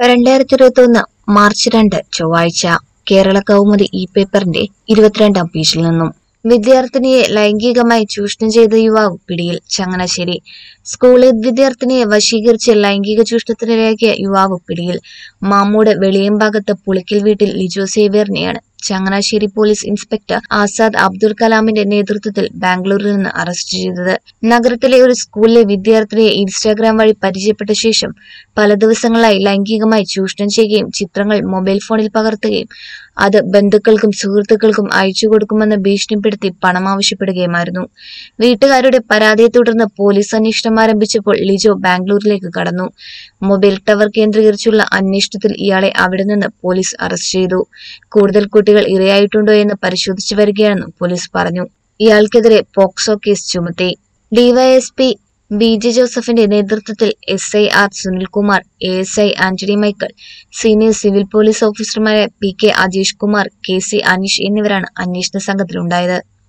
രണ്ടായിരത്തി ഇരുപത്തി ഒന്ന് മാർച്ച് രണ്ട് ചൊവ്വാഴ്ച കേരള കൗമുദി ഇ പേപ്പറിന്റെ ഇരുപത്തിരണ്ടാം പേജിൽ നിന്നും വിദ്യാർത്ഥിനിയെ ലൈംഗികമായി ചൂഷണം ചെയ്ത യുവാവ് പിടിയിൽ ചങ്ങനാശ്ശേരി സ്കൂളിൽ വിദ്യാർത്ഥിനിയെ വശീകരിച്ച് ലൈംഗിക ചൂഷണത്തിനിരയാക്കിയ യുവാവ് പിടിയിൽ മാമ്മൂട് വെളിയമ്പാകത്ത് പുളിക്കൽ വീട്ടിൽ ലിജോ സേവ്യറിനെയാണ് ചങ്ങനാശ്ശേരി പോലീസ് ഇൻസ്പെക്ടർ ആസാദ് അബ്ദുൽ കലാമിന്റെ നേതൃത്വത്തിൽ ബാംഗ്ലൂരിൽ നിന്ന് അറസ്റ്റ് ചെയ്തത് നഗരത്തിലെ ഒരു സ്കൂളിലെ വിദ്യാർത്ഥിനിയെ ഇൻസ്റ്റാഗ്രാം വഴി പരിചയപ്പെട്ട ശേഷം പല ദിവസങ്ങളായി ലൈംഗികമായി ചൂഷണം ചെയ്യുകയും ചിത്രങ്ങൾ മൊബൈൽ ഫോണിൽ പകർത്തുകയും അത് ബന്ധുക്കൾക്കും സുഹൃത്തുക്കൾക്കും അയച്ചു കൊടുക്കുമെന്ന് ഭീഷണിപ്പെടുത്തി പണം ആവശ്യപ്പെടുകയുമായിരുന്നു വീട്ടുകാരുടെ പരാതിയെ തുടർന്ന് പോലീസ് അന്വേഷണം ആരംഭിച്ചപ്പോൾ ലിജോ ബാംഗ്ലൂരിലേക്ക് കടന്നു മൊബൈൽ ടവർ കേന്ദ്രീകരിച്ചുള്ള അന്വേഷണത്തിൽ ഇയാളെ അവിടെ നിന്ന് പോലീസ് അറസ്റ്റ് ചെയ്തു കൂടുതൽ കുട്ടികൾ ഇരയായിട്ടുണ്ടോ എന്ന് പരിശോധിച്ചു വരികയാണെന്നും പോലീസ് പറഞ്ഞു ഇയാൾക്കെതിരെ പോക്സോ കേസ് ചുമത്തി ഡിവൈഎസ്പി ബി ജെ ജോസഫിന്റെ നേതൃത്വത്തിൽ S I R Sunilkumar A S I Antony Michael senior civil police ഓഫീസർമാരായ P K Ajeesh Kumar K C Aneesh എന്നിവരാണ് അന്വേഷണ സംഘത്തിലുണ്ടായത്